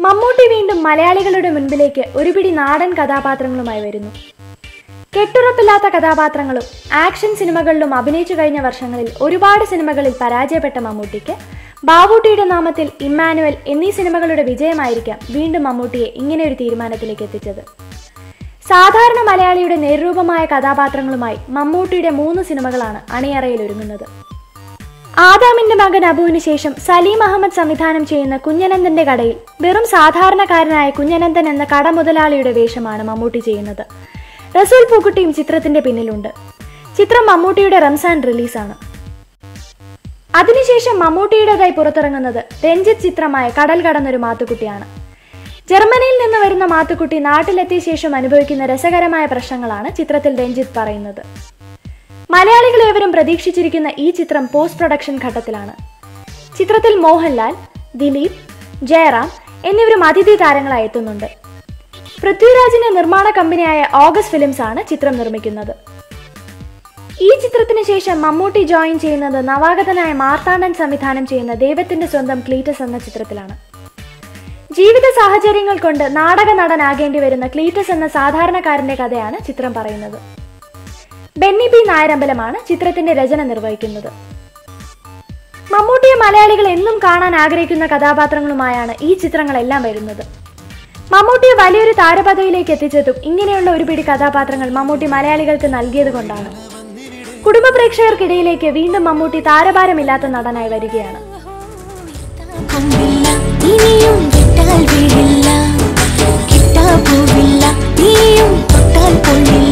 മമ്മൂട്ടി വീണ്ടും മലയാളികളുടെ മുൻപിലേക്ക് ഒരുപിടി നാടൻ കഥാപാത്രങ്ങളുമായി വരുന്നു കെട്ടുറപ്പില്ലാത്ത കഥാപാത്രങ്ങളും ആക്ഷൻ സിനിമകളിലും അഭിനയിച്ചു കഴിഞ്ഞ വർഷങ്ങളിൽ ഒരുപാട് സിനിമകളിൽ പരാജയപ്പെട്ട മമ്മൂട്ടിക്ക് ബാബൂട്ടിയുടെ നാമത്തിൽ ഇമ്മാനുവൽ എന്നീ സിനിമകളുടെ വിജയമായിരിക്കാം വീണ്ടും മമ്മൂട്ടിയെ ഇങ്ങനെ ഒരു തീരുമാനത്തിലേക്ക് എത്തിച്ചത് സാധാരണ മലയാളിയുടെ നേർരൂപമായ കഥാപാത്രങ്ങളുമായി മമ്മൂട്ടിയുടെ മൂന്ന് സിനിമകളാണ് അണിയറയിൽ ഒരുങ്ങുന്നത് ആദാമിന്റെ മകൻ അബുവിന് ശേഷം സലീം അഹമ്മദ് സംവിധാനം ചെയ്യുന്ന കുഞ്ഞനന്ദന്റെ കടയിൽ വെറും സാധാരണക്കാരനായ കുഞ്ഞനന്ദൻ എന്ന കട മുതലാളിയുടെ വേഷമാണ് മമ്മൂട്ടി ചെയ്യുന്നത് റസൂൽ പൂക്കുട്ടിയും ചിത്രത്തിന്റെ പിന്നിലുണ്ട് ചിത്രം മമ്മൂട്ടിയുടെ റംസാൻ റിലീസാണ് അതിനുശേഷം മമ്മൂട്ടിയുടേതായി പുറത്തിറങ്ങുന്നത് രഞ്ജിത്ത് ചിത്രമായ കടൽ കടന്നൊരു മാത്തുക്കുട്ടിയാണ് ജർമ്മനിയിൽ നിന്ന് വരുന്ന മാത്തുക്കുട്ടി നാട്ടിലെത്തിയ ശേഷം അനുഭവിക്കുന്ന രസകരമായ പ്രശ്നങ്ങളാണ് ചിത്രത്തിൽ രഞ്ജിത്ത് പറയുന്നത് മലയാളികൾ ഏവരും പ്രതീക്ഷിച്ചിരിക്കുന്ന ഈ ചിത്രം പോസ്റ്റ് പ്രൊഡക്ഷൻ ഘട്ടത്തിലാണ് ചിത്രത്തിൽ മോഹൻലാൽ ദിലീപ് ജയറാം എന്നിവരും അതിഥി താരങ്ങളായി എത്തുന്നുണ്ട് പൃഥ്വിരാജിന്റെ നിർമ്മാണ കമ്പനിയായ ഓഗസ്റ്റ് ഫിലിംസ് ആണ് ചിത്രം നിർമ്മിക്കുന്നത് ഈ ചിത്രത്തിന് ശേഷം മമ്മൂട്ടി ജോയിൻ ചെയ്യുന്നത് നവാഗതനായ മാർത്താണ്ഡൻ സംവിധാനം ചെയ്യുന്ന ദൈവത്തിന്റെ സ്വന്തം ക്ലീറ്റസ് എന്ന ചിത്രത്തിലാണ് ജീവിത സാഹചര്യങ്ങൾ കൊണ്ട് നാടക നടനാകേണ്ടി വരുന്ന ക്ലീറ്റസ് എന്ന സാധാരണക്കാരന്റെ കഥയാണ് ചിത്രം പറയുന്നത് ബെന്നി പി നായരമ്പലമാണ് ചിത്രത്തിന്റെ രചന നിർവഹിക്കുന്നത് മമ്മൂട്ടിയെ മലയാളികൾ എന്നും കാണാൻ ആഗ്രഹിക്കുന്ന കഥാപാത്രങ്ങളുമായാണ് ഈ ചിത്രങ്ങളെല്ലാം വരുന്നത് മമ്മൂട്ടിയെ വലിയൊരു താരപദവിയിലേക്ക് എത്തിച്ചതും ഇങ്ങനെയുള്ള ഒരു പിടി കഥാപാത്രങ്ങൾ മമ്മൂട്ടി മലയാളികൾക്ക് നൽകിയത് കൊണ്ടാണ് കുടുംബ പ്രേക്ഷകർക്കിടയിലേക്ക് വീണ്ടും മമ്മൂട്ടി താരഭാരമില്ലാത്ത നടനായി വരികയാണ് കൊമ്പില്ല ഇനിയും വിട്ടാൽ വീഴില്ല കിട്ടാ പോവില്ല നീയും തൊട്ടാൽ പൊള്ളില്ല